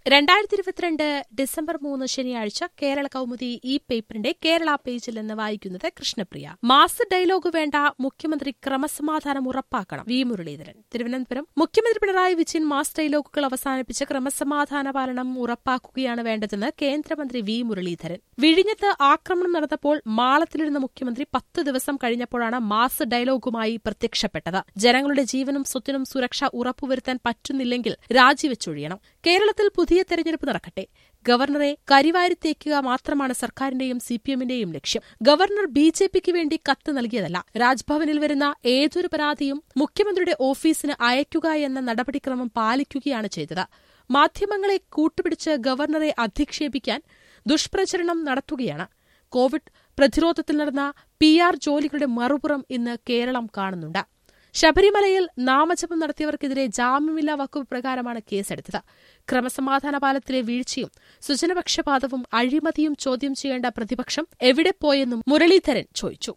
രണ്ടായിരത്തി ഇരുപത്തിരണ്ട് ഡിസംബർ മൂന്ന് ശനിയാഴ്ച കേരള കൗമുദി ഈ പേപ്പറിന്റെ കേരള പേജിൽ നിന്ന് വായിക്കുന്നത് കൃഷ്ണപ്രിയ മാസ് ഡയലോഗ് വേണ്ട മുഖ്യമന്ത്രി ക്രമസമാധാനം ഉറപ്പാക്കണം വി മുരളീധരൻ തിരുവനന്തപുരം മുഖ്യമന്ത്രി പിണറായി വിജയൻ മാസ് ഡയലോഗുകൾ അവസാനിപ്പിച്ച് ക്രമസമാധാന പാലനം ഉറപ്പാക്കുകയാണ് വേണ്ടതെന്ന് കേന്ദ്രമന്ത്രി വി മുരളീധരൻ വിഴിഞ്ഞത്ത് ആക്രമണം നടന്നപ്പോൾ മാളത്തിലിരുന്ന മുഖ്യമന്ത്രി പത്ത് ദിവസം കഴിഞ്ഞപ്പോഴാണ് മാസ് ഡയലോഗുമായി പ്രത്യക്ഷപ്പെട്ടത് ജനങ്ങളുടെ ജീവനും സ്വത്തിനും സുരക്ഷ ഉറപ്പുവരുത്താൻ പറ്റുന്നില്ലെങ്കിൽ രാജിവെച്ചൊഴിയണം കേരളത്തിൽ പുതിയ തെരഞ്ഞെടുപ്പ് നടക്കട്ടെ ഗവർണറെ കരിവാരിത്തേക്കുക മാത്രമാണ് സർക്കാരിന്റെയും സി പി എമ്മിന്റെയും ലക്ഷ്യം ഗവർണർ ബി ജെ പിക്ക് വേണ്ടി കത്ത് നൽകിയതല്ല രാജ്ഭവനിൽ വരുന്ന ഏതൊരു പരാതിയും മുഖ്യമന്ത്രിയുടെ ഓഫീസിന് അയക്കുക എന്ന നടപടിക്രമം പാലിക്കുകയാണ് ചെയ്തത് മാധ്യമങ്ങളെ കൂട്ടുപിടിച്ച് ഗവർണറെ അധിക്ഷേപിക്കാൻ ദുഷ്പ്രചരണം നടത്തുകയാണ് കോവിഡ് പ്രതിരോധത്തിൽ നടന്ന പി ആർ ജോലികളുടെ മറുപുറം ഇന്ന് കേരളം കാണുന്നുണ്ട് ശബരിമലയിൽ നാമജപം നടത്തിയവർക്കെതിരെ ജാമ്യമില്ലാ വകുപ്പ് പ്രകാരമാണ് കേസെടുത്തത് ക്രമസമാധാന പാലത്തിലെ വീഴ്ചയും സുജനപക്ഷപാതവും അഴിമതിയും ചോദ്യം ചെയ്യേണ്ട പ്രതിപക്ഷം എവിടെ പോയെന്നും മുരളീധരൻ ചോദിച്ചു